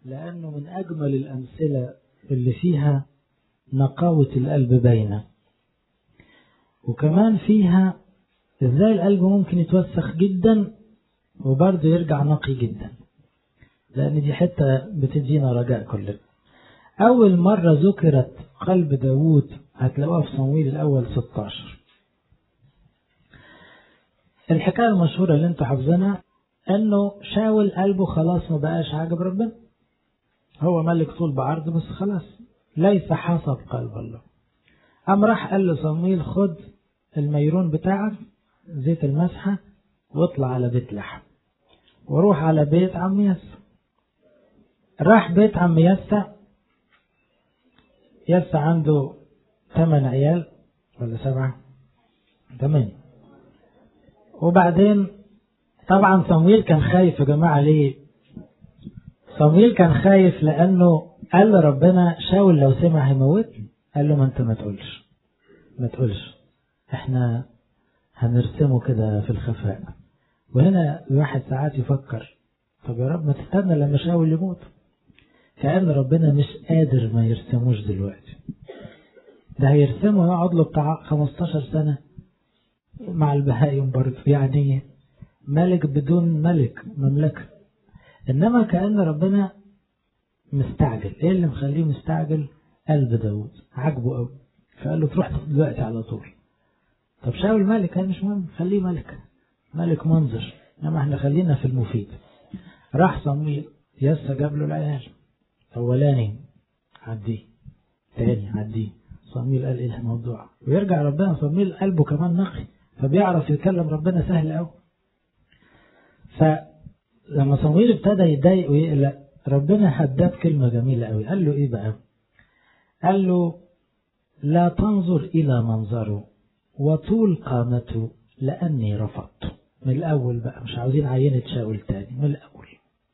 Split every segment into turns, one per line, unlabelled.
لأنه من أجمل الأمثلة اللي فيها نقاوة القلب باينة وكمان فيها ازاي القلب ممكن يتوسخ جدا وبرضه يرجع نقي جدا لأن دي حتة بتدينا رجاء كلنا أول مرة ذكرت قلب داوود هتلاقوها في صمويل الأول 16 الحكاية المشهورة اللي انتوا حافظينها انه شاول قلبه خلاص ما بقاش عاجب ربنا هو ملك طول بعرض بس خلاص ليس حسب قلب الله قام راح قال لصمويل خد الميرون بتاعك زيت المسحة واطلع على بيت لحم وروح على بيت عم يسع راح بيت عم يسع يسع عنده ثمان عيال ولا سبعة ثمانية وبعدين طبعا صمويل كان خايف يا جماعة ليه صمويل كان خايف لأنه قال لربنا شاول لو سمع هيموتني قال له ما انت ما تقولش ما تقولش احنا هنرسمه كده في الخفاء وهنا الواحد ساعات يفكر طب يا رب ما تستنى لما شاول يموت كأن ربنا مش قادر ما يرسموش دلوقتي ده هيرسمه يقعد له بتاع 15 سنة مع البهائم برضه يعني ملك بدون ملك مملكة إنما كأن ربنا مستعجل إيه اللي مخليه مستعجل قلب داود عجبه قوي فقال له تروح دلوقتي على طول طب شاول ملك قال مش مهم خليه ملك ملك منظر انما احنا خلينا في المفيد راح صمويل يسا جاب له العيال اولاني عديه تاني عديه صمويل قال ايه الموضوع ويرجع ربنا صمويل قلبه كمان نقي فبيعرف يتكلم ربنا سهل قوي فلما صمويل ابتدى يتضايق ويقلق ربنا هداه كلمة جميلة قوي قال له ايه بقى قال له لا تنظر إلى منظره وطول قامته لأني رفضته من الأول بقى مش عاوزين عينة شاول تاني من الأول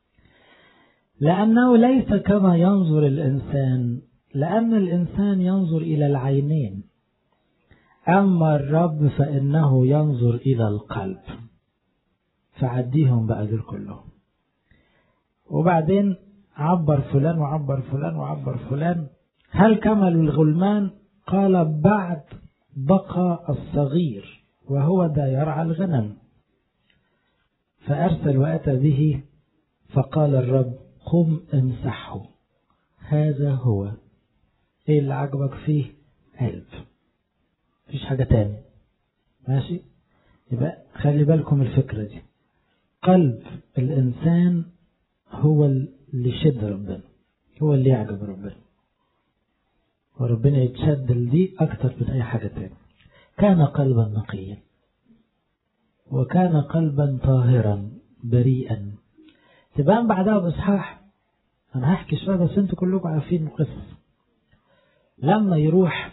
لأنه ليس كما ينظر الإنسان لأن الإنسان ينظر إلى العينين أما الرب فإنه ينظر إلى القلب فعديهم بقى دول كلهم وبعدين عبر فلان وعبر فلان وعبر فلان هل كملوا الغلمان قال بعد بقى الصغير وهو ذا يرعى الغنم فأرسل وأتى به فقال الرب قم امسحه هذا هو ايه اللي عجبك فيه قلب مفيش حاجة تاني ماشي يبقى خلي بالكم الفكرة دي قلب الإنسان هو اللي يشد ربنا هو اللي يعجب ربنا وربنا يتشد لدي أكتر من أي حاجة تاني كان قلبا نقيا وكان قلبا طاهرا بريئا تبان بعدها بإصحاح أنا هحكي شوية بس أنتوا كلكم عارفين القصص لما يروح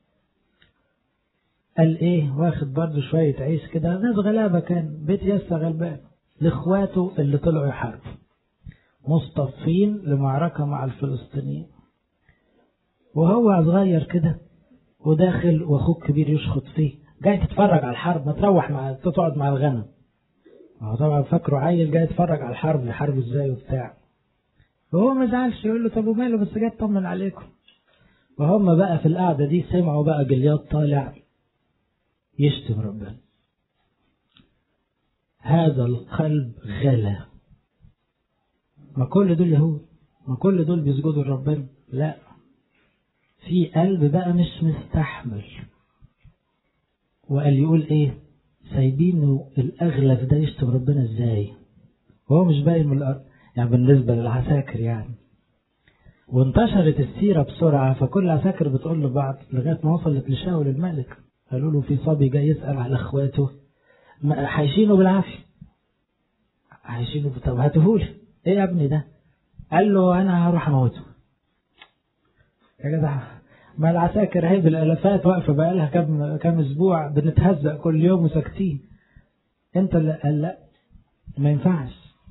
قال إيه واخد برضه شوية عيش كده ناس غلابة كان بيت يسا غلبان لإخواته اللي طلعوا يحاربوا مصطفين لمعركة مع الفلسطينيين وهو صغير كده وداخل واخوه الكبير يشخط فيه جاي تتفرج على الحرب ما تروح مع تقعد مع الغنم هو طبعا فاكره عيل جاي يتفرج على الحرب الحرب ازاي وبتاع وهو ما زعلش يقول له طب وماله بس جاي اطمن عليكم وهم بقى في القعدة دي سمعوا بقى جليات طالع يشتم ربنا هذا القلب غلا ما كل دول يهود ما كل دول بيسجدوا لربنا لا في قلب بقى مش مستحمل وقال يقول ايه سايبينه الاغلب ده يشتم ربنا ازاي وهو مش باين من الارض يعني بالنسبة للعساكر يعني وانتشرت السيرة بسرعة فكل عساكر بتقول لبعض لغاية ما وصلت لشاول الملك قالوا له في صبي جاي يسأل على اخواته حايشينه بالعافية حايشينه طب هاتهولي ايه يا ابني ده قال له انا هروح اموته يا جدع ما العساكر هي بالالافات واقفه بقى لها كام كام اسبوع بنتهزق كل يوم وساكتين انت اللي قال لا ما ينفعش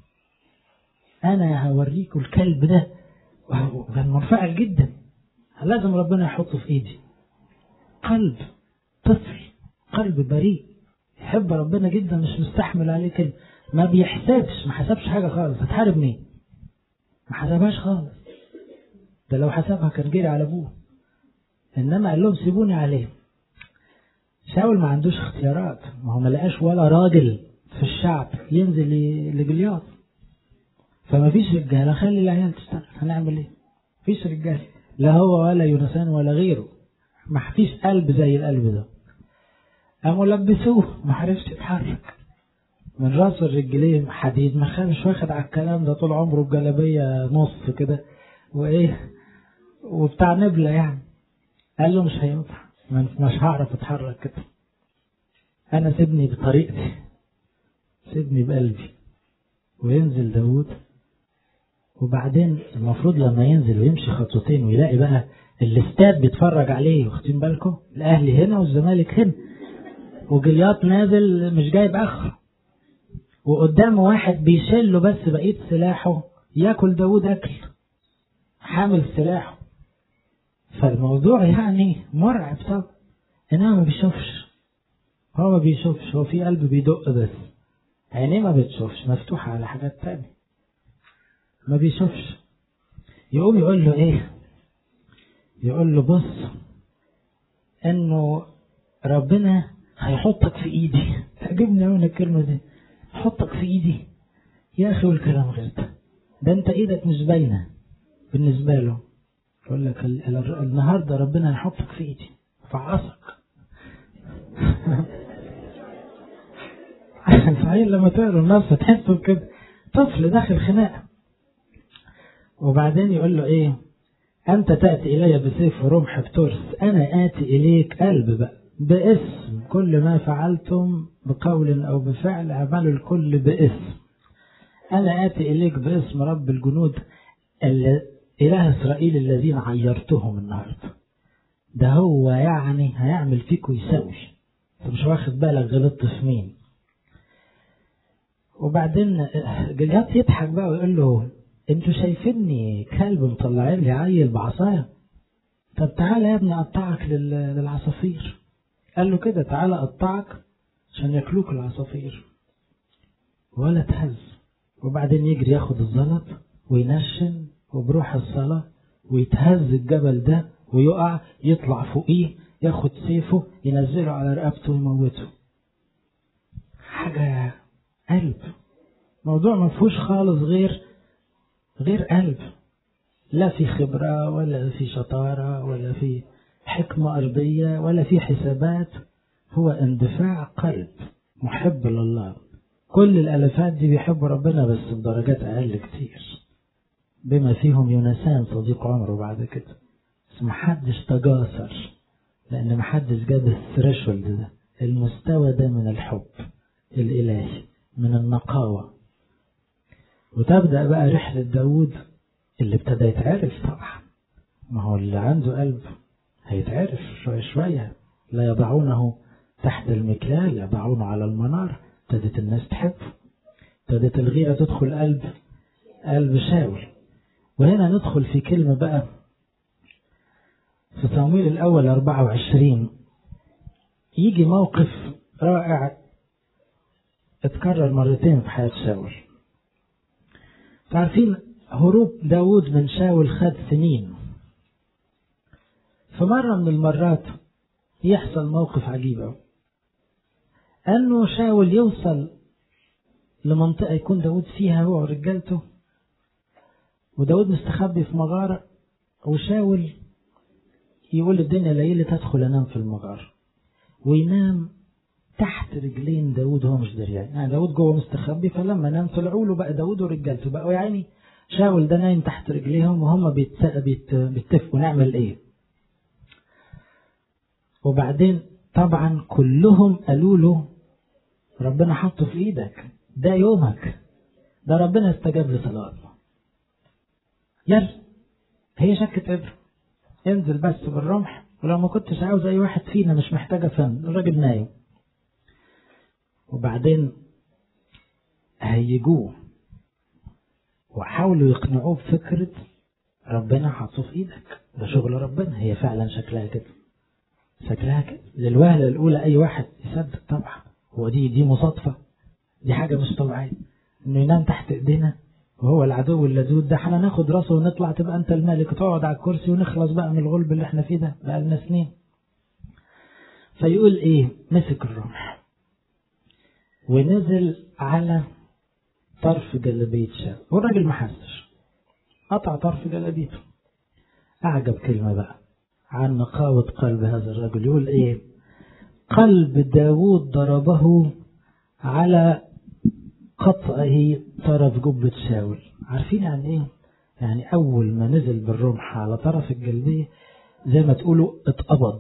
انا هوريكوا الكلب ده كان منفعل جدا لازم ربنا يحطه في ايدي قلب طفل قلب بريء يحب ربنا جدا مش مستحمل عليه كده ما بيحسبش ما حسبش حاجه خالص هتحارب مين ما حسبهاش خالص ده لو حسبها كان جري على ابوه انما قال لهم سيبوني عليه شاول ما عندوش اختيارات ما هو ما لقاش ولا راجل في الشعب ينزل لجلياط فما فيش رجاله خلي العيال تشتغل هنعمل ايه فيش رجاله لا هو ولا يونسان ولا غيره ما فيش قلب زي القلب ده قاموا لبسوه ما عرفش يتحرك من راسه الرجلين حديد ما مش واخد على الكلام ده طول عمره بجلابيه نص كده وايه وبتاع نبله يعني قال له مش هينفع مش هعرف اتحرك كده انا سيبني بطريقتي سيبني بقلبي وينزل داوود وبعدين المفروض لما ينزل ويمشي خطوتين ويلاقي بقى الاستاد بيتفرج عليه واخدين بالكم الاهلي هنا والزمالك هنا وجلياط نازل مش جايب اخره وقدامه واحد بيشله بس بقيه سلاحه ياكل داوود اكل حامل سلاحه فالموضوع يعني مرعب طبعا انما ما بيشوفش هو ما بيشوفش هو في قلب بيدق بس عينيه ما بتشوفش مفتوحة على حاجات تانية ما بيشوفش يقوم يقول له ايه يقول له بص انه ربنا هيحطك في ايدي تعجبني قوي الكلمة دي حطك في ايدي يا اخي والكلام غير ده ده انت ايدك مش باينة بالنسبة له يقول لك النهاردة ربنا هيحطك في ايدي فعصك صحيح لما تقرا النص تحسوا كده طفل داخل خناقه وبعدين يقول له ايه انت تاتي الي بسيف ورمح بترس انا اتي اليك قلب بقى باسم كل ما فعلتم بقول او بفعل اعملوا الكل باسم انا اتي اليك باسم رب الجنود اله اسرائيل الذين عيرتهم النهارده ده هو يعني هيعمل فيك ويسوي انت مش واخد بالك غلطت في مين وبعدين جليات يضحك بقى ويقول له انتوا شايفيني كلب مطلعين لي عيل بعصايه طب تعالى يا ابني اقطعك للعصافير قال له كده تعالى اقطعك عشان ياكلوك العصافير ولا تهز وبعدين يجري ياخد الزلط وينشن وبروح الصلاة ويتهز الجبل ده ويقع يطلع فوقيه ياخد سيفه ينزله على رقبته ويموته حاجة قلب موضوع ما فيهوش خالص غير غير قلب لا في خبرة ولا في شطارة ولا في حكمة أرضية ولا في حسابات هو اندفاع قلب محب لله كل الألفات دي بيحبوا ربنا بس بدرجات أقل كتير بما فيهم يونسان صديق عمره بعد كده بس محدش تجاسر لأن محدش جاب الثريشولد ده المستوى ده من الحب الإلهي من النقاوة وتبدأ بقى رحلة داود اللي ابتدى يتعرف طبعا ما هو اللي عنده قلب هيتعرف شوية شوية لا يضعونه تحت المكلال يضعونه على المنار ابتدت الناس تحبه ابتدت الغيرة تدخل قلب قلب شاول وهنا ندخل في كلمة بقى في صمويل الأول 24 يجي موقف رائع اتكرر مرتين في حياة شاول تعرفين هروب داود من شاول خد سنين فمرة من المرات يحصل موقف عجيب أنه شاول يوصل لمنطقة يكون داود فيها هو ورجالته وداود مستخبي في مغارة وشاول يقول الدنيا ليلة تدخل أنام في المغارة وينام تحت رجلين داود هو مش دريان يعني داود جوه مستخبي فلما نام طلعوا له بقى داود ورجالته بقوا يعني شاول ده نايم تحت رجليهم وهم بيتفقوا نعمل ايه وبعدين طبعا كلهم قالوا له ربنا حطه في ايدك ده يومك ده ربنا استجاب لصلاتنا يلا هي شكة ابره انزل بس بالرمح ولو ما كنتش عاوز اي واحد فينا مش محتاجه فن الراجل نايم وبعدين هيجوه وحاولوا يقنعوه بفكرة ربنا حاطه في ايدك ده شغل ربنا هي فعلا شكلها كده شكلها كده للوهلة الأولى أي واحد يصدق طبعا هو دي دي مصادفة دي حاجة مش طبيعية إنه ينام تحت إيدينا وهو العدو اللدود ده احنا ناخد راسه ونطلع تبقى انت الملك تقعد على الكرسي ونخلص بقى من الغلب اللي احنا فيه ده بقى لنا سنين فيقول ايه مسك الرمح ونزل على طرف جلابية شاب والراجل ما حسش قطع طرف جلابيته أعجب كلمة بقى عن نقاوة قلب هذا الرجل يقول إيه قلب داود ضربه على قطعه طرف جبة شاول عارفين يعني إيه يعني أول ما نزل بالرمح على طرف الجلبية زي ما تقولوا اتقبض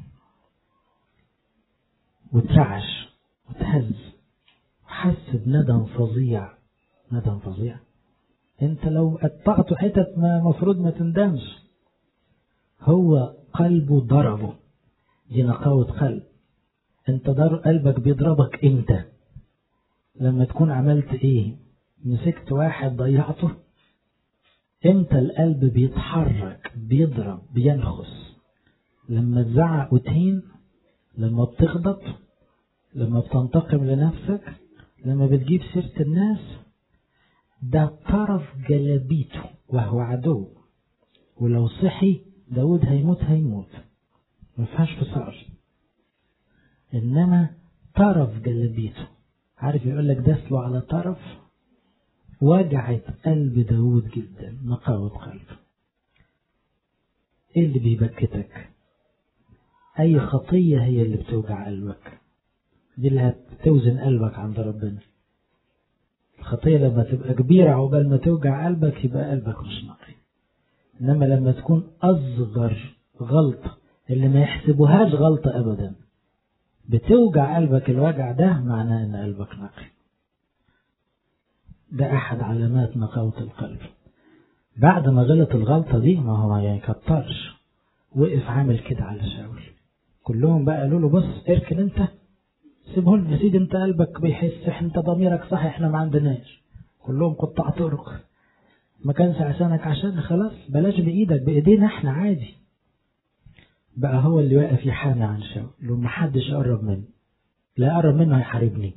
واترعش وتهز وحس بندم فظيع ندم فظيع انت لو قطعته حتت ما مفروض ما تندمش هو قلبه ضربه دي نقاوة قلب انت ضر قلبك بيضربك امتى لما تكون عملت ايه مسكت واحد ضيعته امتى القلب بيتحرك بيضرب بينخس لما تزعق وتهين لما بتغضب لما بتنتقم لنفسك لما بتجيب سيرة الناس ده طرف جلابيته وهو عدو ولو صحي داود هيموت هيموت ما فيهاش فصال انما طرف جلابيته عارف يقول لك داس له على طرف وجعت قلب داود جدا نقاوة قلب ايه اللي بيبكتك اي خطية هي اللي بتوجع قلبك دي اللي هتوزن قلبك عند ربنا الخطية لما تبقى كبيرة عقبال ما توجع قلبك يبقى قلبك مش نقي إنما لما تكون أصغر غلطة اللي ما يحسبوهاش غلطة أبدا بتوجع قلبك الوجع ده معناه إن قلبك نقي ده أحد علامات نقاوة القلب بعد ما غلط الغلطة دي ما هو يعني كترش وقف عامل كده على شاول كلهم بقى قالوا له بص اركن انت سيبه لنا يا سيدي انت قلبك بيحس انت ضميرك صح احنا ما عندناش كلهم قطاع طرق ما كانش عشانك عشان خلاص بلاش بايدك بايدينا احنا عادي بقى هو اللي واقف يحامي عن شاول لو ما حدش قرب منه لا يقرب منه هيحاربني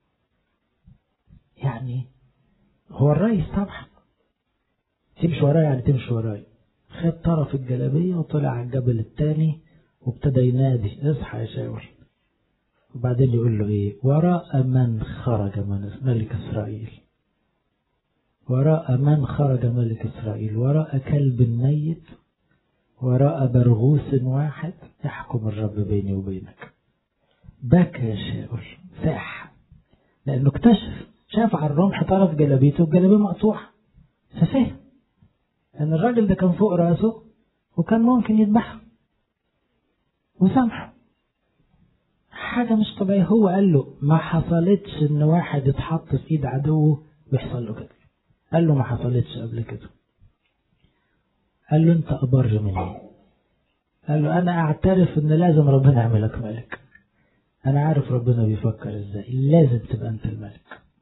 يعني هو الرئيس طبعا تمشي ورايا يعني تمشي ورايا خد طرف الجلابية وطلع على الجبل التاني وابتدى ينادي اصحى يا شاول وبعدين يقول له ايه وراء من خرج من ملك اسرائيل وراء من خرج ملك اسرائيل وراء كلب ميت وراء برغوث واحد يحكم الرب بيني وبينك بكى شاول ساح لانه اكتشف شاف على الرمح طرف جلابيته الجلابيه مقطوعه ففهم ان الراجل ده كان فوق راسه وكان ممكن يذبحه وسامحه حاجة مش طبيعية هو قال له ما حصلتش ان واحد يتحط في ايد عدوه ويحصل له كده قال له ما حصلتش قبل كده قال له انت ابر مني قال له انا اعترف ان لازم ربنا يعملك ملك انا عارف ربنا بيفكر ازاي لازم تبقى انت الملك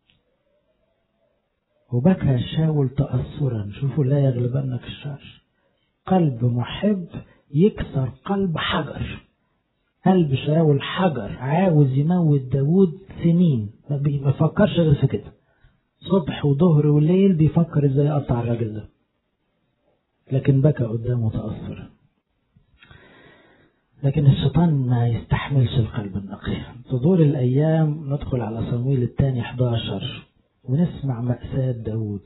وبكى شاول تأثرا شوفوا لا يغلبنك الشر قلب محب يكسر قلب حجر قلب شاول حجر عاوز يموت داود سنين ما بيفكرش غير في كده صبح وظهر وليل بيفكر ازاي يقطع الراجل ده لكن بكى قدامه تأثر لكن الشيطان ما يستحملش القلب النقي تدور الأيام ندخل على صمويل الثاني 11 ونسمع مأساة داود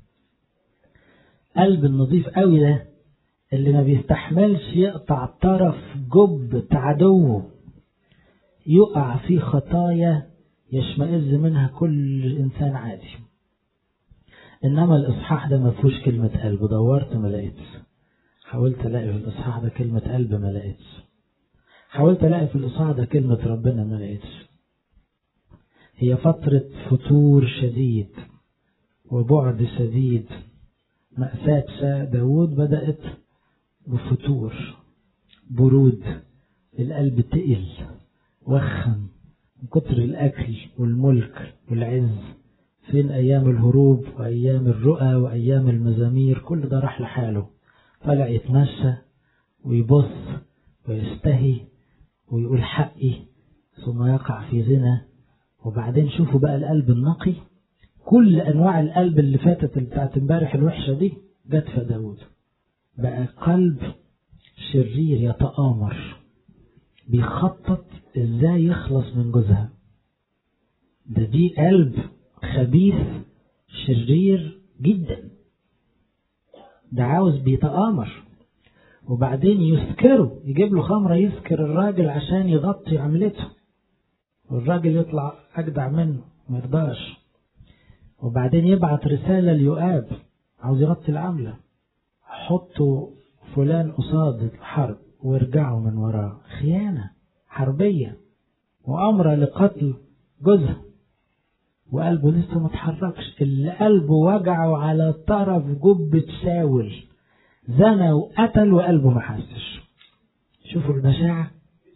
قلب النظيف قوي ده اللي ما بيستحملش يقطع طرف جب عدوه يقع في خطايا يشمئز منها كل إنسان عادي إنما الإصحاح ده ما فيهوش كلمة قلب دورت ما لقيتش حاولت ألاقي في الإصحاح ده كلمة قلب ما لقيتش حاولت ألاقي في الإصحاح ده كلمة ربنا ما لقيتش هي فترة فتور شديد وبعد شديد مأساة داود بدأت بفتور برود القلب تقل وخم من كتر الأكل والملك والعز فين أيام الهروب وأيام الرؤى وأيام المزامير كل ده راح لحاله طلع يتمشى ويبص ويستهي ويقول حقي ثم يقع في زنا وبعدين شوفوا بقى القلب النقي كل أنواع القلب اللي فاتت اللي بتاعت امبارح الوحشة دي جت في داود بقى قلب شرير يتآمر بيخطط ازاي يخلص من جوزها ده دي قلب خبيث شرير جدا ده عاوز بيتآمر وبعدين يسكره يجيب له خمرة يسكر الراجل عشان يغطي عملته والراجل يطلع أجدع منه ما يرضاش وبعدين يبعت رسالة ليؤاب عاوز يغطي العملة حطوا فلان قصاد الحرب وارجعوا من وراه خيانة حربية وأمر لقتل جوزها وقلبه لسه ما اتحركش اللي قلبه وجعه على طرف جبة شاول زنى وقتل وقلبه ما حسش شوفوا البشاعة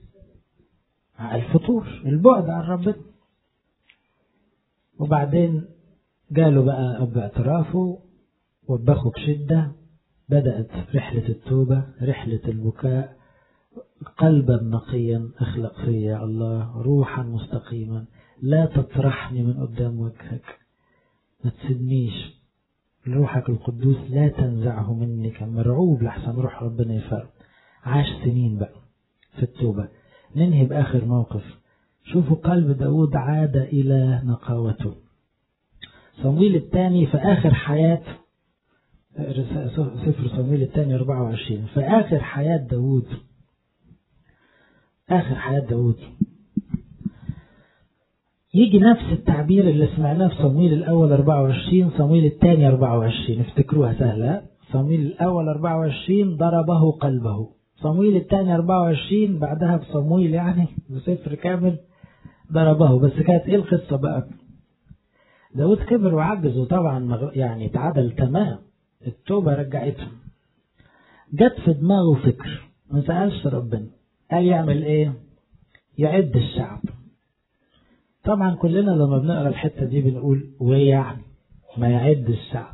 الفطور البعد عن ربنا وبعدين جاله بقى أب اعترافه وبخه بشدة بدأت رحلة التوبة رحلة البكاء قلبا نقيا اخلق فيا الله روحا مستقيما لا تطرحني من قدام وجهك ما تسيبنيش روحك القدوس لا تنزعه مني كان مرعوب لحسن روح ربنا يفرق عاش سنين بقى في التوبة ننهي بآخر موقف شوفوا قلب داود عاد إلى نقاوته صمويل الثاني في آخر حياة سفر صمويل الثاني 24 في آخر حياة داود آخر حياة داود يجي نفس التعبير اللي سمعناه في صمويل الأول 24 صمويل الثاني 24 افتكروها سهلة صمويل الأول 24 ضربه قلبه صمويل الثاني 24 بعدها بصمويل يعني بسفر كامل ضربه بس كانت ايه القصة بقى داود كبر وعجز وطبعا يعني اتعدل تمام التوبة رجعته جت في دماغه فكر ما سألش ربنا قال يعمل ايه يعد الشعب طبعا كلنا لما بنقرا الحته دي بنقول ويعني ما يعد الشعب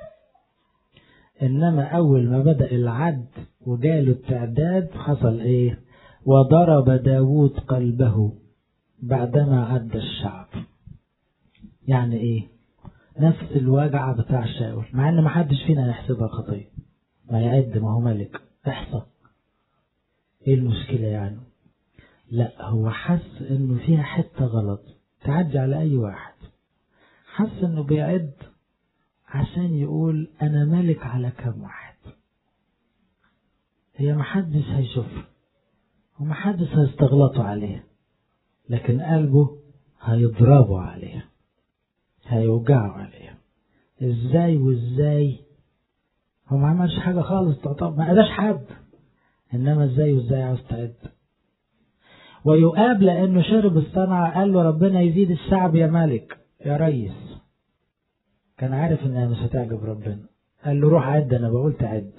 انما اول ما بدا العد وجاله التعداد حصل ايه وضرب داود قلبه بعدما عد الشعب يعني ايه نفس الوجع بتاع شاول مع ان ما حدش فينا يحسبها خطيه ما يعد ما هو ملك احصى ايه المشكله يعني لا هو حس انه فيها حته غلط تعدي على اي واحد حس انه بيعد عشان يقول انا ملك على كم واحد هي محدش هيشوفها ومحدش هيستغلطوا عليها لكن قلبه هيضربوا عليها هيوجعوا عليها ازاي وازاي هو ما عملش حاجة خالص تعتبر ما قداش حد انما ازاي وازاي عاوز تعد ويؤاب لانه شرب الصنعة قال له ربنا يزيد الشعب يا ملك يا ريس كان عارف انها مش هتعجب ربنا قال له روح عد انا بقول تعد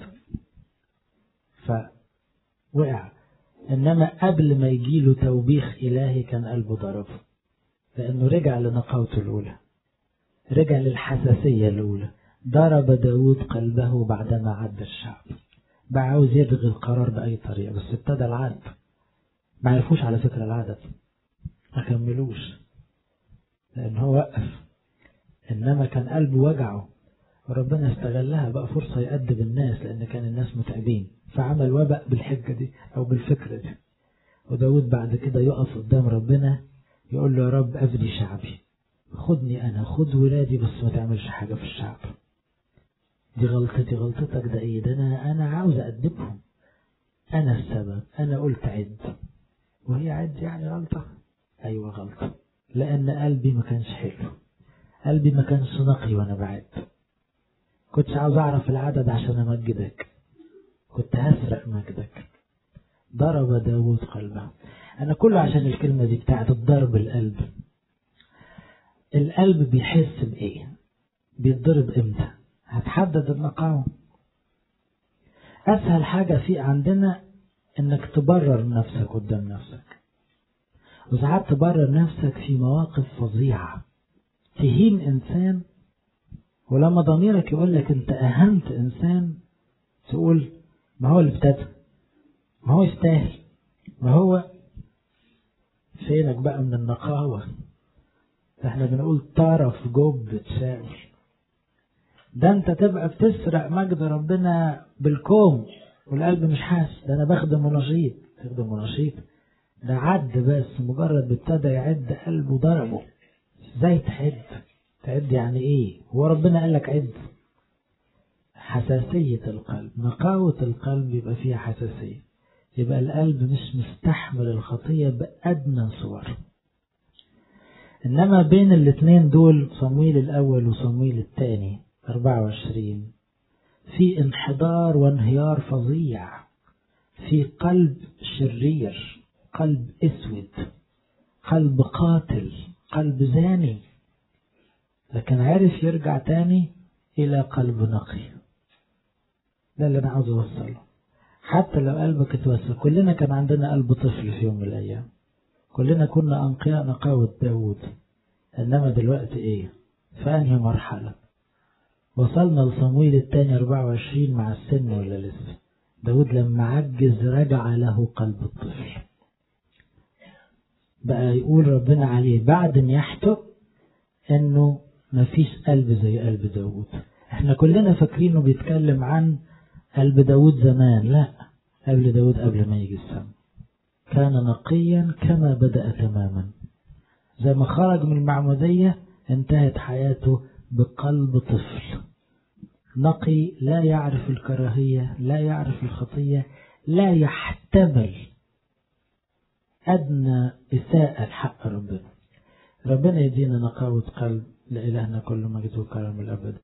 فوقع انما قبل ما يجيله توبيخ الهي كان قلبه ضربه لانه رجع لنقاوته الاولى رجع للحساسية الاولى ضرب داود قلبه بعدما عد الشعب بقى عاوز يلغي القرار بأي طريقة بس ابتدى العد ما عرفوش على فكرة العدد ما كملوش لأن هو وقف إنما كان قلبه وجعه وربنا استغلها بقى فرصة يأدب الناس لأن كان الناس متعبين فعمل وباء بالحجة دي أو بالفكرة دي وداود بعد كده يقف قدام ربنا يقول له يا رب أفدي شعبي خدني أنا خد ولادي بس ما تعملش حاجة في الشعب دي غلطتي غلطتك ده ايه ده انا انا عاوز ادبهم انا السبب انا قلت عد وهي عد يعني غلطة ايوه غلطة لان قلبي ما كانش حلو قلبي ما كانش نقي وانا بعد كنتش عاوز اعرف العدد عشان امجدك كنت هسرق مجدك ضرب داود قلبه انا كله عشان الكلمة دي بتاعت الضرب القلب القلب بيحس بايه بيتضرب امتى هتحدد النقاوة أسهل حاجة في عندنا إنك تبرر نفسك قدام نفسك وساعات تبرر نفسك في مواقف فظيعة تهين إنسان ولما ضميرك يقول لك أنت أهنت إنسان تقول ما هو اللي ابتدى ما هو يستاهل ما هو فينك بقى من النقاوة احنا بنقول طرف جب شاول ده انت تبقى بتسرق مجد ربنا بالكوم والقلب مش حاسس ده انا بخدم ونشيط تخدم ونشيط ده عد بس مجرد ابتدى يعد قلبه ضربه ازاي تعد تعد يعني ايه هو ربنا قال لك عد حساسية القلب نقاوة القلب يبقى فيها حساسية يبقى القلب مش مستحمل الخطية بأدنى صور إنما بين الاثنين دول صمويل الأول وصمويل الثاني 24 في انحدار وانهيار فظيع في قلب شرير قلب اسود قلب قاتل قلب زاني لكن عرف يرجع تاني الى قلب نقي ده اللي انا عاوز اوصله حتى لو قلبك اتوسع كلنا كان عندنا قلب طفل في يوم من الايام كلنا كنا انقياء نقاوة داود انما دلوقتي ايه في انهي مرحلة وصلنا لصمويل الثاني 24 مع السن ولا لسه داود لما عجز رجع له قلب الطفل بقى يقول ربنا عليه بعد ما يحتق انه مفيش قلب زي قلب داود احنا كلنا فاكرينه بيتكلم عن قلب داود زمان لا قلب داود قبل ما يجي السماء كان نقيا كما بدأ تماما زي ما خرج من المعمودية انتهت حياته بقلب طفل نقي لا يعرف الكراهية لا يعرف الخطية لا يحتمل أدنى إساءة لحق ربنا ربنا يدينا نقاوة قلب لإلهنا كل مجد وكرم الأبد